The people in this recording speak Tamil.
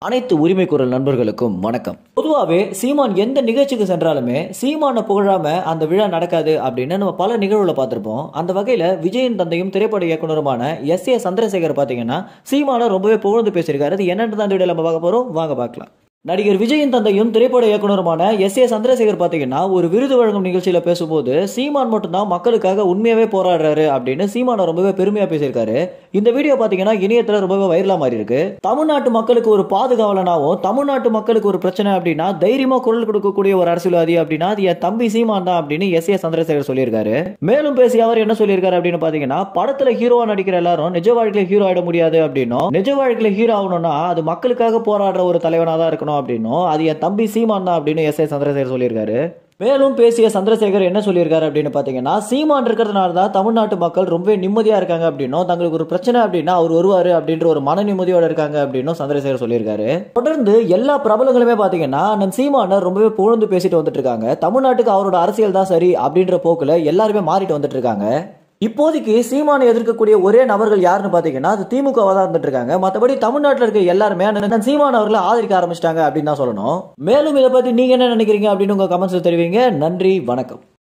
அனைத்து உரிமை குரல் நண்பர்களுக்கும் வணக்கம் பொதுவாகவே சீமான் எந்த நிகழ்ச்சிக்கு சென்றாலுமே சீமானை புகழாம அந்த விழா நடக்காது அப்படின்னு நம்ம பல நிகழ்வுல பார்த்திருப்போம் அந்த வகையில விஜயின் தந்தையும் திரைப்பட இயக்குனருமான எஸ் ஏ சந்திரசேகர் பாத்தீங்கன்னா சீமானை ரொம்பவே புகழ்ந்து பேசியிருக்காரு அது என்னன்னு தான் இந்த வீடியோல நம்ம பார்க்க போறோம் வாங்க பார்க்கலாம் நடிகர் விஜயின் தந்தையும் திரைப்பட இயக்குனருமான எஸ் ஏ சந்திரசேகர் பாத்தீங்கன்னா ஒரு விருது வழங்கும் நிகழ்ச்சியில பேசும்போது சீமான் மட்டும்தான் மக்களுக்காக உண்மையாவே போராடுறாரு அப்படின்னு சீமானை ரொம்பவே பெருமையா பேசியிருக்காரு இந்த வீடியோ பாத்தீங்கன்னா இணையத்துல ரொம்பவே வைரலா மாறி இருக்கு தமிழ்நாட்டு மக்களுக்கு ஒரு பாதுகாவலனாவும் தமிழ்நாட்டு மக்களுக்கு ஒரு பிரச்சனை அப்படின்னா தைரியமா குரல் கொடுக்கக்கூடிய ஒரு அரசியல்வாதி அப்படின்னா அது என் தம்பி சீமான் தான் அப்படின்னு எஸ் ஏ சந்திரசேகர் சொல்லியிருக்காரு மேலும் பேசி அவர் என்ன சொல்லியிருக்காரு அப்படின்னு பாத்தீங்கன்னா படத்துல ஹீரோவா நடிக்கிற எல்லாரும் நிஜ வாழ்க்கையில ஹீரோ ஆயிட முடியாது அப்படின்னும் நிஜ வாழ்க்கையில ஹீரோ ஆகணும்னா அது மக்களுக்காக போராடுற ஒரு தலைவனா தான் இருக்கணும் அப்படின்னும் அது என் தம்பி சீமான் தான் அப்படின்னு எஸ் ஏ சந்திரசேகர் சொல்லியிருக்காரு மேலும் பேசிய சந்திரசேகர் என்ன சொல்லியிருக்காரு அப்படின்னு பாத்தீங்கன்னா சீமான் இருக்கிறதுனால தான் தமிழ்நாட்டு மக்கள் ரொம்ப நிம்மதியா இருக்காங்க அப்படின்னும் தங்களுக்கு ஒரு பிரச்சனை அப்படின்னா அவர் வருவாரு அப்படின்ற ஒரு மன நிம்மதியோட இருக்காங்க அப்படின்னும் சந்திரசேகர் சொல்லியிருக்காரு தொடர்ந்து எல்லா பிரபலங்களுமே பாத்தீங்கன்னா அண்ணன் சீமான ரொம்பவே புகழ்ந்து பேசிட்டு வந்துட்டு இருக்காங்க தமிழ்நாட்டுக்கு அவரோட அரசியல் தான் சரி அப்படின்ற போக்குல எல்லாருமே மாறிட்டு வந்துட்டு இருக்காங்க இப்போதைக்கு சீமானை எதிர்க்கக்கூடிய ஒரே நபர்கள் யாருன்னு பாத்தீங்கன்னா அது திமுக தான் இருந்துட்டு இருக்காங்க மத்தபடி தமிழ்நாட்டில் இருக்க எல்லாருமே அண்ணன் சீமான் அவர்களை ஆதரிக்க ஆரம்பிச்சிட்டாங்க அப்படின்னு தான் சொல்லணும் மேலும் இதை பத்தி நீங்க என்ன நினைக்கிறீங்க அப்படின்னு உங்க கமெண்ட்ஸ் தெரிவிங்க நன்றி வணக்கம்